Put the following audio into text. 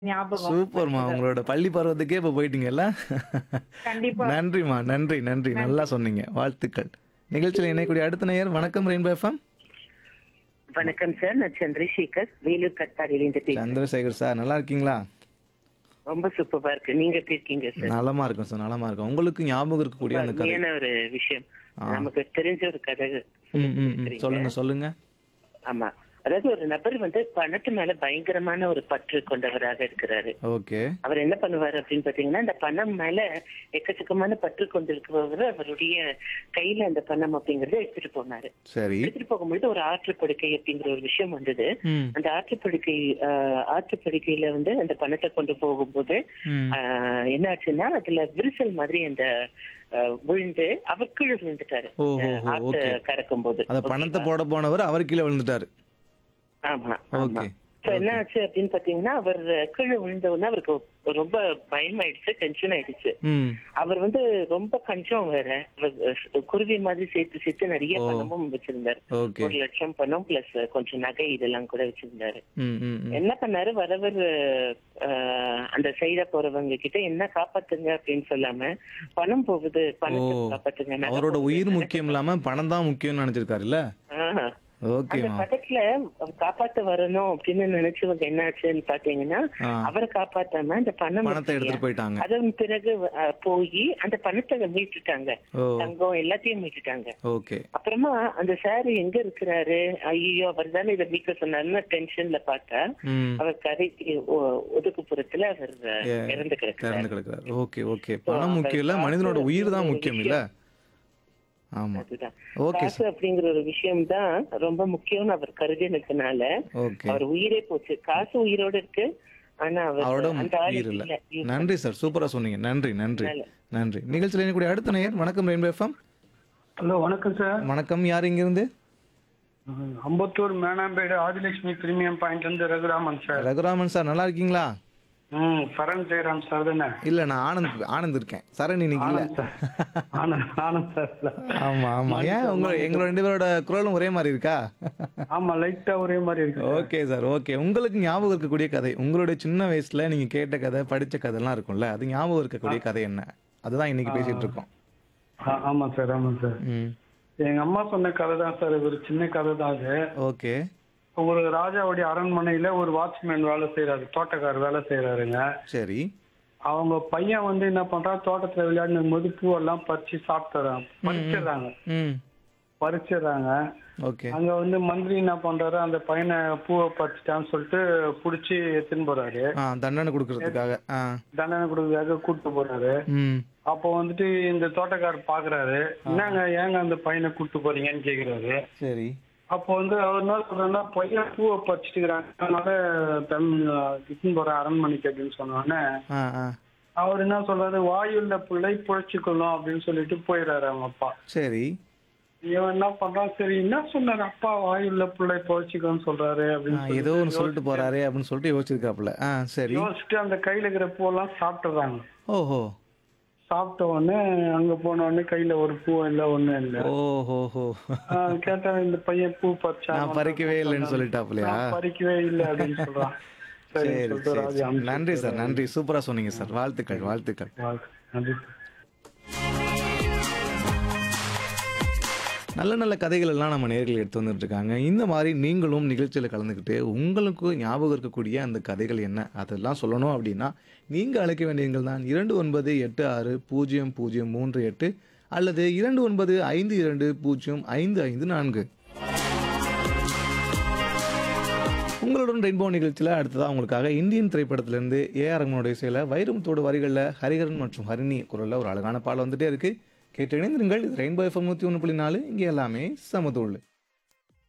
ஞாபகம் சூப்பர்மா உங்களோட பள்ளி பருவத்துக்கே இப்ப போயிட்டீங்கல்ல கண்டிப்பா நன்றிமா நன்றி நன்றி நல்லா சொன்னீங்க வாழ்த்துக்கள் நிகழ்ச்சியில் இணையக்கூடிய அடுத்த நேயர் வணக்கம் ரெயின்போ எஃப்எம் வணக்கம் சார் நான் சந்திரசேகர் வேலூர் கட்டாடியிலிருந்து பேசுறேன் சந்திரசேகர் சார் நல்லா இருக்கீங்களா ரொம்ப சூப்பரா இருக்கு நீங்க எப்படி இருக்கீங்க சார் நலமா இருக்கும் சார் நலமா இருக்கும் உங்களுக்கு ஞாபகம் இருக்கக்கூடிய அந்த கதை அருமையான ஒரு விஷயம் நமக்கு தெரிஞ்ச ஒரு கதை ம், ம், ம். சொல்லுங்க சொல்லுங்க ஆமா அதாவது ஒரு நபர் வந்து பணத்து மேல பயங்கரமான ஒரு பற்று கொண்டவராக இருக்கிறாரு ஓகே அவர் என்ன பண்ணுவாரு அப்படின்னு பாத்தீங்கன்னா இந்த பணம் மேல எக்கச்சக்கமான பற்று கொண்டிருக்கிறவர் அவருடைய கையில அந்த பணம் அப்படிங்கறத எடுத்துட்டு போனாரு சரி எடுத்துட்டு போகும்பொழுது ஒரு ஆற்றுப்படுக்கை அப்படிங்கிற ஒரு விஷயம் வந்தது ம் அந்த ஆற்றுப்படுக்கை ஆஹ், ஆற்றுப்படுக்கையில வந்து அந்த பணத்தை கொண்டு போகும்போது ம் ஆஹ், என்ன ஆச்சுன்னா அதுல விரிசல் மாதிரி அந்த ஆஹ், விழுந்து அவர் கீழே விழுந்துட்டாரு ஓ, ஓ, ஓ, ஆற்று okay. கறக்கும் போது அந்த பணத்தை போட போனவர் அவர் கீழே விழுந்துட்டாரு ஆமா ஓகே ஆமா So, என்ன ஆச்சு அப்படின்னு பாத்தீங்கன்னா அவர் கீழே விழுந்த உடனே அவருக்கு ரொம்ப பயமாயிடுச்சு டென்ஷன் ஆயிடுச்சு ம் அவர் வந்து ரொம்ப கஞ்சம் வேற அவர், அஹ், குருவி மாதிரி சேர்த்து சேர்த்து நிறைய ஓ. பணமும் வச்சிருந்தாரு ஓகே ஒரு லட்சம் பணம் பிளஸ் கொஞ்சம் நகை இதெல்லாம் கூட வச்சிருந்தாரு ம் ம் ம். என்ன பண்ணாரு வரவர் அஹ், அந்த சைட போறவங்க கிட்ட என்ன காப்பாத்துங்க அப்படின்னு சொல்லாம பணம் போகுது பணத்தை ஓ. காப்பாத்துங்க நகை அவரோட போகுது. உயிர் முக்கியம் இல்லாம பணம் தான் முக்கியம்னு நினைச்சிருக்காருல்ல ஆஹ். அந்த ஓகேமா படத்துல அவர் காப்பாத்த வரணும் அப்படின்னு நினைச்சவங்க என்ன ஆச்சுன்னு பாத்தீங்கன்னா ஆ. அவரை காப்பாத்தாம அந்த பணம் பணத்தை எடுத்துட்டு போயிட்டாங்க அதன் பிறகு அஹ், போய் அந்த பணத்தை மீட்டுட்டாங்க ஓ தங்கம் எல்லாத்தையும் மீட்டுட்டாங்க ஓகே அப்புறமா அந்த சார் எங்க இருக்கிறாரு ஐயோ அவர் தானே இதை மீட்க சொன்னாருன்னு டென்ஷன்ல பார்த்தா ம் அவர் கரைக்கு ஒ- ஒதுக்குப்புறத்துல அவர் அஹ், ஏ, இறந்து கிடக்கிறார் திறந்து கிடக்குறாரு ஓகே ஓகே பணம் முக்கியம் இல்ல மனிதனோட உயிர் தான் முக்கியம் இல்ல ஆமா அதுதான் ஓகே காசு அப்படிங்கிற ஒரு விஷயம் தான் ரொம்ப முக்கியம்னு அவர் கருதினதுனால ஓகே அவர் உயிரே போச்சு காசு உயிரோட இருக்கு ஆனா அவர் அவரோட அந்த ஆளு உயிர் இல்ல இல்ல நன்றி சார் சூப்பரா சொன்னீங்க நன்றி நன்றி நன்றி நிகழ்ச்சியில் இணையக்கூடிய அடுத்த நேயர் வணக்கம் ரெயின்போ எஃப்எம் ஹலோ வணக்கம் சார் வணக்கம் யார் இங்கிருந்து அம்பத்தூர் மேனாம்பேடு ஆதிலட்சுமி பிரீமியம் பாயிண்ட் இருந்து ரகுராமன் சார் ரகுராமன் சார் நல்லா இருக்கீங்களா ம் சரண் ஜெயராம் சார் தானே இல்ல நான் ஆனந்த் ஆனந்த் இருக்கேன் சரண் இன்னைக்கு இல்ல ஆனந்த் சார் ஆனந்த் ஆனந்த் சார் ஆமா ஆமா ஏன் உங்க எங்களோட ரெண்டு பேரோட குரலும் ஒரே மாதிரி இருக்கா ஆமா லைட்டா ஒரே மாதிரி இருக்கு ஓகே சார் ஓகே உங்களுக்கு ஞாபகம் இருக்கக்கூடிய கதை உங்களுடைய சின்ன வயசுல நீங்க கேட்ட கதை படிச்ச கதைலாம் இருக்கும்ல அது ஞாபகம் இருக்கக்கூடிய கதை என்ன அதுதான் இன்னைக்கு பேசிட்டு இருக்கோம் ஆ- ஆமா சார் ஆமா சார் ம் எங்க அம்மா சொன்ன கதை தான் சார் ஒரு சின்ன கதை தான் அது ஓகே ஒரு ராஜாவுடைய அரண்மனையில ஒரு வாட்ச்மேன் வேலை செய்யறாரு தோட்டக்காரர் வேலை செய்யறாருங்க சரி அவங்க பையன் வந்து என்ன பண்றான் தோட்டத்துல விளையாடும் போது பூவெல்லாம் பறிச்சு சாப்பிட்டுறாங்க பறிச்சிடுறாங்க ம் பறிச்சிடுறாங்க ஓகே அங்க வந்து மந்திரி என்ன பண்றாரு அந்த பையனை பூவை பறிச்சிட்டான்னு சொல்லிட்டு புடிச்சு எடுத்துன்னு போறாரு ஆ தண்டனை கொடுக்கறதுக்காக ஆ தண்டனை கொடுக்கறதுக்காக கூட்டு போறாரு ம் அப்போ வந்துட்டு இந்த தோட்டக்காரர் பாக்குறாரு என்னங்க ஏங்க அந்த பையனை கூட்டு போறீங்கன்னு கேக்குறாரு சரி அப்போ வந்து அவர் என்ன சொல்றாருன்னா பையன் பூவை பறிச்சுக்கிறாங்க அதனால தமிழ் இட்டுன்னு போற அரண்மனைக்கு அப்படின்னு சொன்னோடனே ஆ ஆ அவர் என்ன சொல்றாரு வாயுள்ள பிள்ளை புழைச்சிக்கணும் அப்படின்னு சொல்லிட்டு போயிடுறாரு அவங்க அப்பா சரி இவன் என்ன பண்றான் சரி என்ன சொன்னாரு அப்பா வாயுள்ள பிள்ளை புழைச்சிக்கணும்னு சொல்றாரு ஆ, அப்படின்னு ஏதோ ஒன்று சொல்லிட்டு போறாரு அப்படின்னு சொல்லிட்டு யோசிச்சிருக்காப்புல ஆ சரி யோசிச்சுட்டு அந்த கையில இருக்கிற பூவெல்லாம் சாப்பிட்டுறாங்க ஓஹோ சாப்பிட்ட உடனே அங்க போன உடனே கையில ஒரு பூ இல்ல ஒண்ணும் இல்ல ஓஹோஹோ ஆஹ் கேட்டா இந்த பையன் பூ பறிச்சா நான் பறிக்கவே இல்லைன்னு சொல்லிட்டாப்புலையா நான் பறிக்கவே இல்லை அப்படின்னு சொல்றான் சரி சரி சொல்லிட்டு சரி ராஜா சரி. அனுப்பிச்சு நன்றி சார் நன்றி சூப்பரா சொன்னீங்க சார் வாழ்த்துக்கள் வாழ்த்துக்கள் விட்டாரு. நன்றி நல்ல நல்ல கதைகள் எல்லாம் நம்ம நேர்கள் எடுத்து வந்துட்டு இருக்காங்க இந்த மாதிரி நீங்களும் நிகழ்ச்சியில் கலந்துக்கிட்டு உங்களுக்கு ஞாபகம் இருக்கக்கூடிய அந்த கதைகள் என்ன அதெல்லாம் சொல்லணும் அப்படின்னா நீங்கள் அழைக்க வேண்டியங்கள் தான் இரண்டு ஒன்பது எட்டு ஆறு பூஜ்ஜியம் பூஜ்ஜியம் மூன்று எட்டு அல்லது இரண்டு ஒன்பது ஐந்து இரண்டு பூஜ்ஜியம் ஐந்து ஐந்து நான்கு உங்களுடன் ரெயின்போ நிகழ்ச்சியில் அடுத்ததாக உங்களுக்காக இந்தியன் திரைப்படத்திலிருந்து ஏஆர் ரஹ்மானுடைய இசையில் வைரமுத்தோடு வரிகளில் ஹரிஹரன் மற்றும் ஹரிணி குரலில் ஒரு அழகான பாடல் வந்துட்டே இருக்கு கேட்டு இணைந்திருங்கள் இது ரெயின்போ எஃப்எம் நூற்றி ஒன்று புள்ளி நாலு இங்கே எல்லாமே சமதூள்